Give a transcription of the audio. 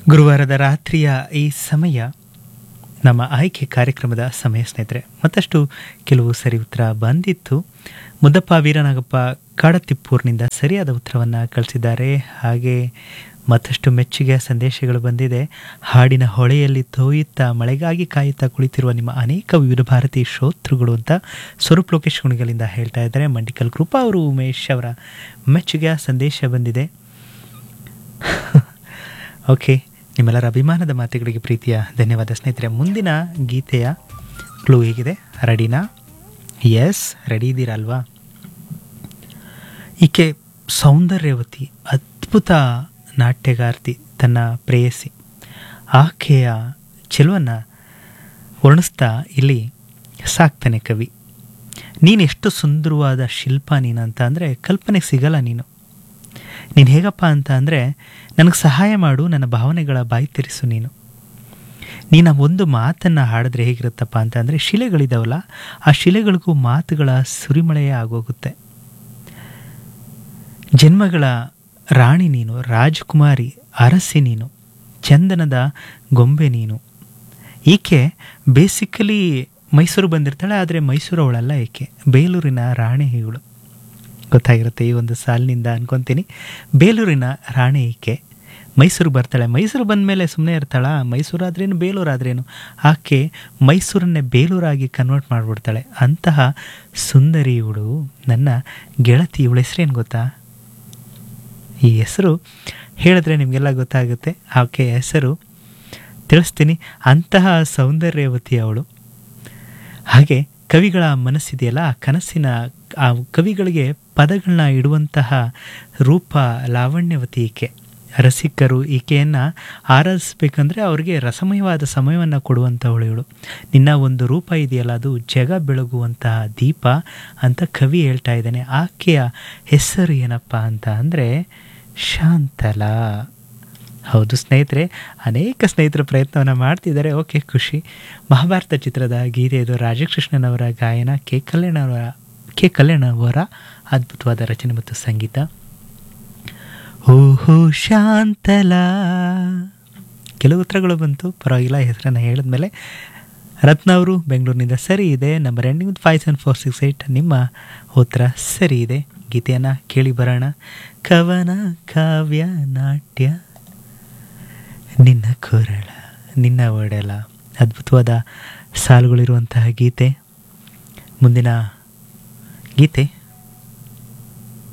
ಗುರುವಾರದ ರಾತ್ರಿಯ ಈ ಸಮಯ ನಮ್ಮ ಆಯ್ಕೆ ಕಾರ್ಯಕ್ರಮದ ಸಮಯ ಸ್ನೇಹಿತರೆ ಮತ್ತಷ್ಟು ಕೆಲವು ಸರಿ ಉತ್ತರ ಬಂದಿತ್ತು ಮುದ್ದಪ್ಪ ವೀರನಾಗಪ್ಪ ಕಾಡತಿಪ್ಪೂರ್ನಿಂದ ಸರಿಯಾದ ಉತ್ತರವನ್ನು ಕಳಿಸಿದ್ದಾರೆ ಹಾಗೆ ಮತ್ತಷ್ಟು ಮೆಚ್ಚುಗೆಯ ಸಂದೇಶಗಳು ಬಂದಿದೆ ಹಾಡಿನ ಹೊಳೆಯಲ್ಲಿ ತೋಯುತ್ತಾ ಮಳೆಗಾಗಿ ಕಾಯುತ್ತಾ ಕುಳಿತಿರುವ ನಿಮ್ಮ ಅನೇಕ ವಿವಿಧ ಭಾರತಿ ಶ್ರೋತೃಗಳು ಅಂತ ಸ್ವರೂಪ್ ಲೋಕೇಶ್ ಗುಣಿಗಳಿಂದ ಹೇಳ್ತಾ ಇದ್ದಾರೆ ಮಂಡಿಕಲ್ ಕೃಪಾ ಅವರು ಉಮೇಶ್ ಅವರ ಮೆಚ್ಚುಗೆಯ ಸಂದೇಶ ಬಂದಿದೆ ಓಕೆ ನಿಮ್ಮೆಲ್ಲರ ಅಭಿಮಾನದ ಮಾತುಗಳಿಗೆ ಪ್ರೀತಿಯ ಧನ್ಯವಾದ ಸ್ನೇಹಿತರೆ ಮುಂದಿನ ಗೀತೆಯ ಕ್ಲೂ ಹೇಗಿದೆ ರೆಡಿನಾ ಎಸ್ ರೆಡಿ ಇದ್ದೀರಲ್ವಾ ಈಕೆ ಸೌಂದರ್ಯವತಿ ಅದ್ಭುತ ನಾಟ್ಯಗಾರ್ತಿ ತನ್ನ ಪ್ರೇಯಸಿ ಆಕೆಯ ಚೆಲುವನ್ನು ವರ್ಣಿಸ್ತಾ ಇಲ್ಲಿ ಸಾಕ್ತಾನೆ ಕವಿ ನೀನು ಎಷ್ಟು ಸುಂದರವಾದ ಶಿಲ್ಪ ನೀನು ಅಂತ ಅಂದರೆ ಕಲ್ಪನೆಗೆ ಸಿಗಲ್ಲ ನೀನು ನೀನು ಹೇಗಪ್ಪ ಅಂತ ಅಂದರೆ ನನಗೆ ಸಹಾಯ ಮಾಡು ನನ್ನ ಭಾವನೆಗಳ ಬಾಯಿ ತಿರಿಸು ನೀನು ನೀನು ಆ ಒಂದು ಮಾತನ್ನು ಹಾಡಿದ್ರೆ ಹೇಗಿರುತ್ತಪ್ಪ ಅಂತ ಅಂದರೆ ಶಿಲೆಗಳಿದಾವಲ್ಲ ಆ ಶಿಲೆಗಳಿಗೂ ಮಾತುಗಳ ಸುರಿಮಳೆಯೇ ಆಗೋಗುತ್ತೆ ಜನ್ಮಗಳ ರಾಣಿ ನೀನು ರಾಜಕುಮಾರಿ ಅರಸಿ ನೀನು ಚಂದನದ ಗೊಂಬೆ ನೀನು ಈಕೆ ಬೇಸಿಕಲಿ ಮೈಸೂರು ಬಂದಿರ್ತಾಳೆ ಆದರೆ ಮೈಸೂರು ಅವಳಲ್ಲ ಈಕೆ ಬೇಲೂರಿನ ರಾಣಿ ಇವಳು ಗೊತ್ತಾಗಿರುತ್ತೆ ಈ ಒಂದು ಸಾಲಿನಿಂದ ಅನ್ಕೊತೀನಿ ಬೇಲೂರಿನ ರಾಣಿ ಈಕೆ ಮೈಸೂರು ಬರ್ತಾಳೆ ಮೈಸೂರು ಬಂದ ಮೇಲೆ ಸುಮ್ಮನೆ ಇರ್ತಾಳ ಮೈಸೂರಾದ್ರೇನು ಬೇಲೂರಾದ್ರೇನು ಆಕೆ ಮೈಸೂರನ್ನೇ ಬೇಲೂರಾಗಿ ಕನ್ವರ್ಟ್ ಮಾಡಿಬಿಡ್ತಾಳೆ ಅಂತಹ ಸುಂದರಿ ಇವಳು ನನ್ನ ಗೆಳತಿ ಇವಳ ಹೆಸರೇನು ಗೊತ್ತಾ ಈ ಹೆಸರು ಹೇಳಿದ್ರೆ ನಿಮಗೆಲ್ಲ ಗೊತ್ತಾಗುತ್ತೆ ಆಕೆಯ ಹೆಸರು ತಿಳಿಸ್ತೀನಿ ಅಂತಹ ಸೌಂದರ್ಯವತಿ ಅವಳು ಹಾಗೆ ಕವಿಗಳ ಮನಸ್ಸಿದೆಯಲ್ಲ ಆ ಕನಸಿನ ಆ ಕವಿಗಳಿಗೆ ಪದಗಳನ್ನ ಇಡುವಂತಹ ರೂಪ ಲಾವಣ್ಯವತಿ ಈಕೆ ರಸಿಕರು ಈಕೆಯನ್ನು ಆರಾಧಿಸ್ಬೇಕಂದ್ರೆ ಅವ್ರಿಗೆ ರಸಮಯವಾದ ಸಮಯವನ್ನು ಕೊಡುವಂಥವಳು ಇವಳು ನಿನ್ನ ಒಂದು ರೂಪ ಇದೆಯಲ್ಲ ಅದು ಜಗ ಬೆಳಗುವಂತಹ ದೀಪ ಅಂತ ಕವಿ ಹೇಳ್ತಾ ಇದ್ದಾನೆ ಆಕೆಯ ಹೆಸರು ಏನಪ್ಪ ಅಂತ ಅಂದರೆ ಶಾಂತಲಾ ಹೌದು ಸ್ನೇಹಿತರೆ ಅನೇಕ ಸ್ನೇಹಿತರು ಪ್ರಯತ್ನವನ್ನು ಮಾಡ್ತಿದ್ದಾರೆ ಓಕೆ ಖುಷಿ ಮಹಾಭಾರತ ಚಿತ್ರದ ಗೀತೆ ಇದು ರಾಜಕೃಷ್ಣನವರ ಗಾಯನ ಕೆ ಕಲ್ಯಾಣವರ ಕೆ ಕಲ್ಯಾಣವರ ಅದ್ಭುತವಾದ ರಚನೆ ಮತ್ತು ಸಂಗೀತ ಓಹೋ ಶಾಂತಲಾ ಕೆಲವು ಉತ್ತರಗಳು ಬಂತು ಪರವಾಗಿಲ್ಲ ಹೆಸರನ್ನು ಹೇಳಿದ್ಮೇಲೆ ರತ್ನ ಅವರು ಬೆಂಗಳೂರಿನಿಂದ ಸರಿ ಇದೆ number ending with five seven four six eight ನಿಮ್ಮ ಉತ್ತರ ಸರಿ ಇದೆ ಗೀತೆಯನ್ನು ಕೇಳಿ ಬರೋಣ ಕವನ ಕಾವ್ಯ ನಾಟ್ಯ ನಿನ್ನ ಕೊರಳ ನಿನ್ನ ಒಡಲ ಅದ್ಭುತವಾದ ಸಾಲುಗಳಿರುವಂತಹ ಗೀತೆ ಮುಂದಿನ ಗೀತೆ